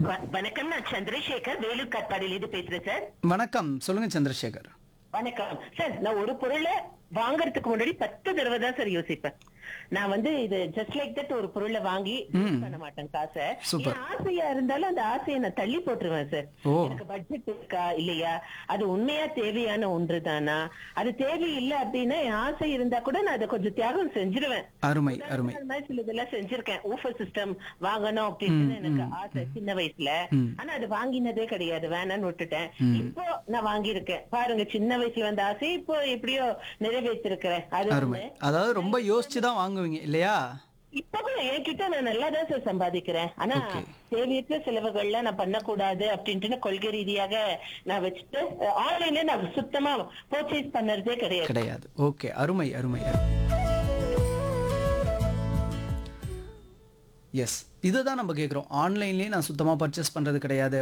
வ- வணக்கம் நான் சந்திரசேகர் வேலூர் காட்பாடியிலிருந்து பேசுறேன் சார் வணக்கம் சொல்லுங்க சந்திரசேகர் வணக்கம் சார் நான் ஒரு பொருளை வாங்குறதுக்கு முன்னாடி பத்து தடவை தான் சார் யோசிப்பேன் நான் வந்து இது ஜஸ்ட் லைக் தட் ஒரு பொருளை வாங்கி use பண்ண மாட்டேன் காசை Super. என் ஆசையா இருந்தாலும் அந்த ஆசையை நான் தள்ளி போட்டுருவேன் சார் ஓ. எனக்கு பட்ஜெட் இருக்கா இல்லையா அது உண்மையா தேவையான ஒன்று தானா அது தேவையில்லை அப்படின்னா என் ஆசை இருந்தா கூட நான் அதை கொஞ்சம் தியாகம் செஞ்சிருவேன் அருமை அருமை அந்த மாதிரி சில இதெல்லாம் செஞ்சிருக்கேன் ஊஃபர் சிஸ்டம் வாங்கணும் அப்படின்னு எனக்கு ஆசை சின்ன வயசுல ஆனா அது வாங்கினதே கிடையாது வேணாம்னு விட்டுட்டேன் இப்போ நான் வாங்கியிருக்கேன் பாருங்க சின்ன வயசுல வந்த ஆசை இப்போ எப்படியோ நிறைவேற்றிருக்கிறேன் அது அருமை ஒண்ணு. அதாவது ரொம்ப யோசிச்சு தான் வாங்குவீங்க இல்லையா இப்ப கூட என்கிட்ட நான் நல்லா தான் சார் சம்பாதிக்கிறேன் ஆனா Okay. தேவையற்ற செலவுகள்ல நான் பண்ணக்கூடாது அப்படின்ட்டு கொள்கை ரீதியாக நான் வச்சுட்டு ஆன்லைன்ல நான் சுத்தமா பர்ச்சேஸ் பண்ணறதே கிடையாது கிடையாது ஓகே அருமை அருமை எஸ் இதை தான் நம்ம கேட்குறோம் ஆன்லைன்லேயே நான் சுத்தமாக பர்ச்சேஸ் பண்ணுறது கிடையாது